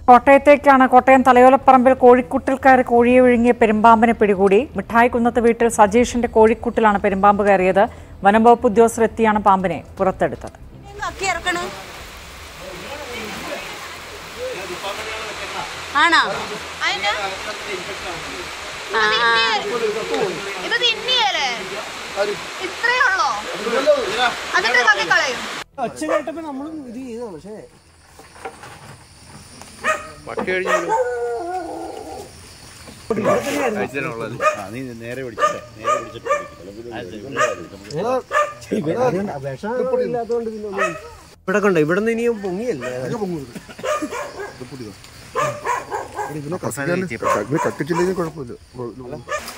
കോട്ടയത്തേക്കാണ് കോട്ടയം തലയോലപ്പറമ്പിൽ കോഴിക്കുട്ടിൽ കയറി കോഴിയെ വിഴുങ്ങിയ പെരുമ്പാമ്പിനെ പിടികൂടി മിഠായി കുന്നത്ത് വീട്ടിൽ സജീഷിന്റെ കോഴിക്കുട്ടിലാണ് പെരുമ്പാമ്പ് കയറിയത് വനംവകുപ്പ് ഉദ്യോഗസ്ഥർ എത്തിയാണ് പാമ്പിനെ പുറത്തെടുത്തത് കക്കി ഇറക്കണ് ആണോ ആ, ആ. ഇത് തിന്നിയല്ലേ ഇത്രേ ഉള്ളോ അതിന്റെ കക്കി കളയും ഒച്ച കേട്ടപ്പോ നമ്മളും ഇത് ചെയ്തു പക്ഷേ നീ നേരെ പിടിച്ചിട്ടെ നേരെ പിടിച്ചിട്ട് ഇല്ലാത്തോണ്ട് പിന്നെ ഒന്നും- ഇവിടെ കണ്ടോ ഇവിടെ നിന്ന് ഇനിയും പൊങ്ങിയല്ലേ ഇതിനെ കത്തിച്ചില്ലെങ്കിൽ കുഴപ്പമില്ല